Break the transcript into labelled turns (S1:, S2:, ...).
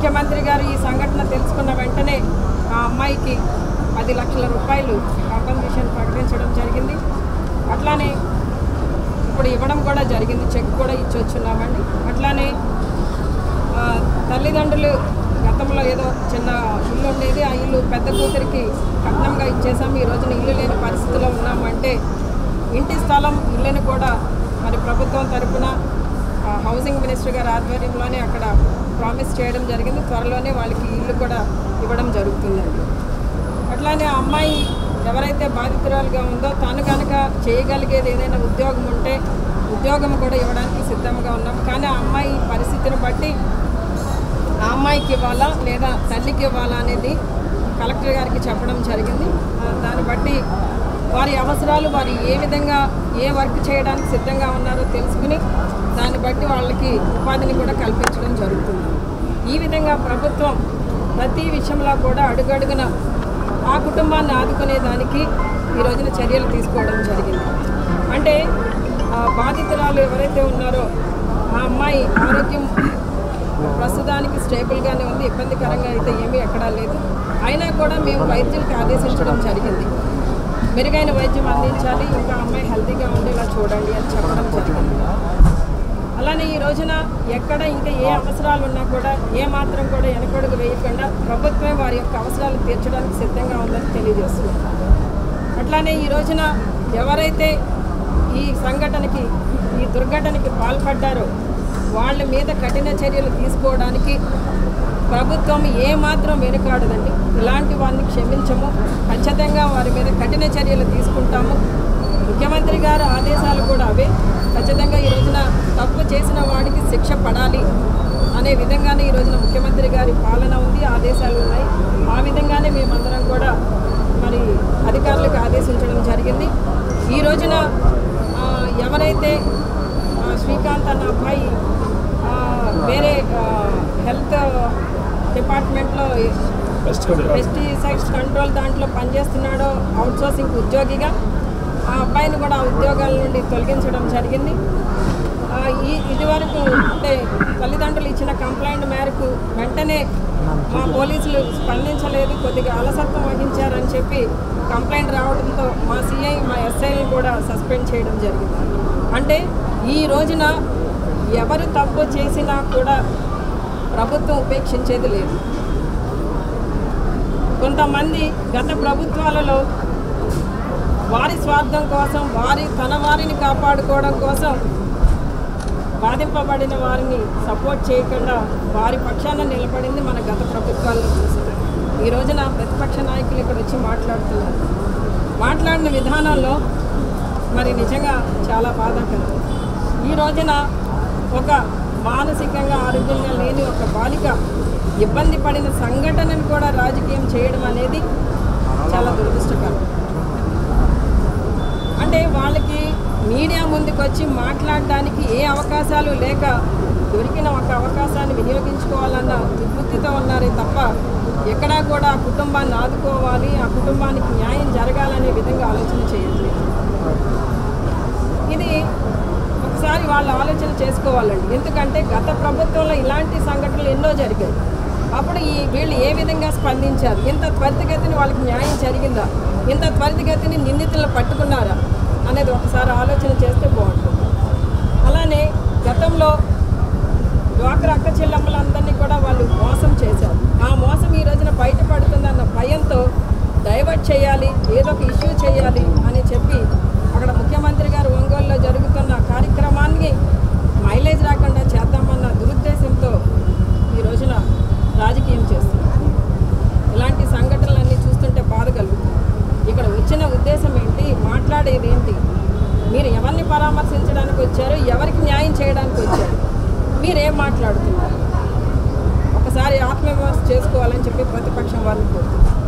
S1: ముఖ్యమంత్రి గారు ఈ సంఘటన తెలుసుకున్న వెంటనే ఆ అమ్మాయికి పది లక్షల రూపాయలు కాంపన్సేషన్ ప్రకటించడం జరిగింది అట్లానే ఇప్పుడు ఇవ్వడం కూడా జరిగింది చెక్ కూడా ఇచ్చొచ్చున్నామండి అట్లానే ఆ, తల్లిదండ్రులు గతంలో ఏదో చిన్న ఇల్లు ఉండేది ఆ ఇల్లు పెద్ద కూతురికి కట్నంగా ఇచ్చేసాం ఈ రోజున ఇల్లు లేని పరిస్థితిలో ఉన్నామంటే ఇంటి స్థలం ఇల్లుని కూడా మరి ప్రభుత్వం తరపున ఆ, హౌసింగ్ మినిస్టర్ గారి ఆధ్వర్యంలోనే అక్కడ ప్రామిస్ చేయడం జరిగింది త్వరలోనే వాళ్ళకి ఇల్లు కూడా ఇవ్వడం జరుగుతుందండి అట్లానే ఆ అమ్మాయి ఎవరైతే బాధితురాలుగా ఉందో తను కనుక చేయగలిగేది ఏదైనా ఉద్యోగం ఉంటే ఉద్యోగం కూడా ఇవ్వడానికి సిద్ధంగా ఉన్నాం కానీ ఆ అమ్మాయి పరిస్థితిని బట్టి ఆ అమ్మాయికి ఇవ్వాలా లేదా తల్లికి ఇవ్వాలా అనేది కలెక్టర్ గారికి చెప్పడం జరిగింది ఆ, దాన్ని బట్టి వారి అవసరాలు వారు ఏ విధంగా ఏ వర్క్ చేయడానికి సిద్ధంగా ఉన్నారో తెలుసుకుని దాన్ని బట్టి వాళ్ళకి ఉపాధిని కూడా కల్పించడం జరుగుతుంది ఈ విధంగా ప్రభుత్వం ప్రతి విషయంలో కూడా అడుగడుగున ఆ కుటుంబాన్ని ఆదుకునే దానికి ఈ రోజున చర్యలు తీసుకోవడం జరిగింది అంటే ఆ బాధితురాలు ఎవరైతే ఉన్నారో ఆ అమ్మాయి ఆరోగ్యం ప్రస్తుతానికి స్టేబుల్గానే ఉంది ఇబ్బందికరంగా అయితే ఏమీ ఎక్కడా లేదు అయినా కూడా మేము వైద్యులకి ఆదేశించడం జరిగింది మెరుగైన వైద్యం అందించాలి ఇంకా అమ్మాయి హెల్తీగా ఉండేలా చూడండి అని చెప్పడం జరిగింది అలానే ఈ రోజున ఎక్కడ ఇంకా ఏ అవసరాలు ఉన్నా కూడా ఏ మాత్రం కూడా వెనకడుగు వేయకుండా ప్రభుత్వమే వారి యొక్క అవసరాలు తీర్చడానికి సిద్ధంగా ఉందని తెలియజేస్తున్నాం అట్లానే ఈ రోజున ఎవరైతే ఈ సంఘటనకి ఈ దుర్ఘటనకి పాల్పడ్డారో వాళ్ళ మీద కఠిన చర్యలు తీసుకోవడానికి ప్రభుత్వం ఏమాత్రం వెనుకాడదండి ఇలాంటి వారిని క్షమించము ఖచ్చితంగా వారి మీద కఠిన చర్యలు తీసుకుంటాము ముఖ్యమంత్రి గారు ఆదేశాలు కూడా అవే ఖచ్చితంగా ఈ రోజున తప్పు చేసిన వాడికి శిక్ష పడాలి అనే విధంగానే ఈ రోజున ముఖ్యమంత్రి గారి పాలన ఉంది ఆదేశాలు ఉన్నాయి ఆ విధంగానే మేమందరం కూడా మరి అధికారులకు ఆదేశించడం జరిగింది ఈ రోజున ఆ, ఎవరైతే ఆ, శ్రీకాంత్ అన్న అబ్బాయి ఆ, వేరే ఆ, హెల్త్ డిపార్ట్మెంట్లో పెస్టిసైడ్స్ కంట్రోల్ దాంట్లో పనిచేస్తున్నాడో అవుట్సోర్సింగ్ ఉద్యోగిగా ఆ అబ్బాయిని కూడా ఆ ఉద్యోగాల నుండి తొలగించడం జరిగింది ఆ, ఈ ఇదివరకు అంటే తల్లిదండ్రులు ఇచ్చిన కంప్లైంట్ మేరకు వెంటనే మా పోలీసులు స్పందించలేదు కొద్దిగా అలసత్వం వహించారని చెప్పి కంప్లైంట్ రావడంతో మా సిఐ మా ఎస్ఐని కూడా సస్పెండ్ చేయడం జరిగింది అంటే ఈ రోజున ఎవరు తప్పు చేసినా కూడా ప్రభుత్వం ఉపేక్షించేది లేదు కొంతమంది గత ప్రభుత్వాలలో వారి స్వార్థం కోసం వారి తన వారిని కాపాడుకోవడం కోసం బాధింపబడిన వారిని సపోర్ట్ చేయకుండా వారి పక్షాన నిలబడింది మన గత ప్రభుత్వాల్లో చూసాం ఈ రోజున ప్రతిపక్ష నాయకులు ఇక్కడ వచ్చి మాట్లాడుతున్నారు మాట్లాడిన విధానంలో మరి నిజంగా చాలా బాధాకరం ఈ రోజున ఒక మానసికంగా ఆరోగ్యంగా లేని ఒక బాలిక ఇబ్బంది పడిన సంఘటనను కూడా రాజకీయం చేయడం అనేది చాలా దురదృష్టకరం అంటే వాళ్ళకి మీడియా ముందుకు వచ్చి మాట్లాడడానికి ఏ అవకాశాలు లేక దొరికిన ఒక అవకాశాన్ని వినియోగించుకోవాలన్న దుర్బుద్ధితో ఉన్నారే తప్ప ఎక్కడా కూడా ఆ కుటుంబాన్ని ఆదుకోవాలి ఆ కుటుంబానికి న్యాయం జరగాలనే విధంగా ఆలోచన చేయట్లేదు ఇది ఒకసారి వాళ్ళు ఆలోచన చేసుకోవాలండి ఎందుకంటే గత ప్రభుత్వంలో ఇలాంటి సంఘటనలు ఎన్నో జరిగాయి అప్పుడు ఈ వీళ్ళు ఏ విధంగా స్పందించారు ఇంత త్వరితగతిని వాళ్ళకి న్యాయం జరిగిందా ఇంత త్వరితగతిని నిందితులను పట్టుకున్నారా అనేది ఒకసారి ఆలోచన చేస్తే బాగుంటుంది అలానే గతంలో డ్వాక్రా అక్క చెల్లమ్మలందరినీ కూడా వాళ్ళు మోసం చేశారు ఆ మోసం ఈ రోజున బయటపడుతుందన్న భయంతో డైవర్ట్ చేయాలి ఏదో ఒక ఇష్యూ చేయాలి అని చెప్పి అక్కడ ముఖ్యమంత్రి గారు ఒంగోలులో జరుగుతున్న కార్యక్రమాన్ని మైలేజ్ రాకుండా చేద్దామన్న దురుద్దేశంతో ఈ రోజున రాజకీయం చేస్తున్నారు ఇలాంటి సంఘటనలన్నీ చూస్తుంటే బాధ కలుగుతుంది ఇక్కడ వచ్చిన ఉద్దేశం ఏంటి మాట్లాడేది ఏంటి మీరు ఎవరిని పరామర్శించడానికి వచ్చారు ఎవరికి న్యాయం చేయడానికి వచ్చారు మీరేం మాట్లాడుతున్నారు ఒకసారి ఆత్మవిమర్శ చేసుకోవాలని చెప్పి ప్రతిపక్షం వాళ్ళు కోరుతున్నారు